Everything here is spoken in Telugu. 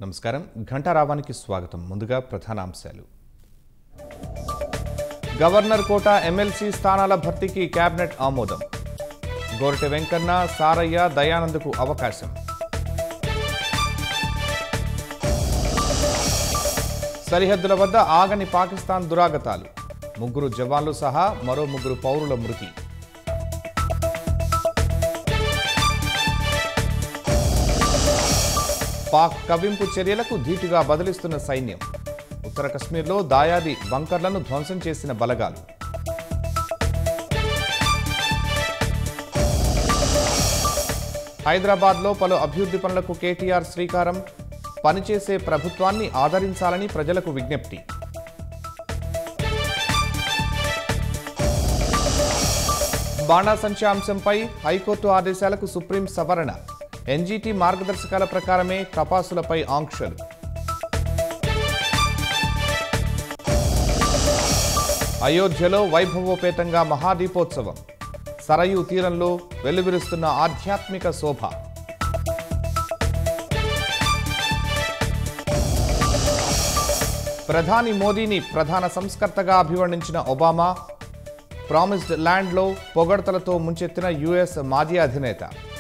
నమస్కారం ఘంటారావానికి స్వాగతం ముందుగా ప్రధాన అంశాలు గవర్నర్ కోట ఎమ్మెల్సీ స్థానాల భర్తీకి కేబినెట్ ఆమోదం గోరటి వెంకన్న సారయ్య దయానంద్కు అవకాశం సరిహద్దుల వద్ద ఆగని పాకిస్తాన్ దురాగతాలు ముగ్గురు జవాన్లు సహా మరో ముగ్గురు పౌరుల మృతి పాక్ కవ్వింపు చర్యలకు ధీటుగా బదిలిస్తున్న సైన్యం ఉత్తర కశ్మీర్లో దాయాది బంకర్లను ధ్వంసం చేసిన బలగాలు హైదరాబాద్లో పలు అభివృద్ధి పనులకు కేటీఆర్ శ్రీకారం పనిచేసే ప్రభుత్వాన్ని ఆదరించాలని ప్రజలకు విజ్ఞప్తి బాణాసంచా అంశంపై హైకోర్టు ఆదేశాలకు సుప్రీం సవరణ ఎన్జీటీ మార్గదర్శకాల ప్రకారమే టపాసులపై ఆంక్షలు అయోధ్యలో వైభవోపేతంగా మహాదీపోత్సవం సరయూ తీరంలో వెల్లువిరుస్తున్న ఆధ్యాత్మిక శోభ ప్రధాని మోదీని ప్రధాన సంస్కర్తగా అభివర్ణించిన ఒబామా ప్రామిస్డ్ ల్యాండ్లో పొగడ్తలతో ముంచెత్తిన యుఎస్ మాజీ అధినేత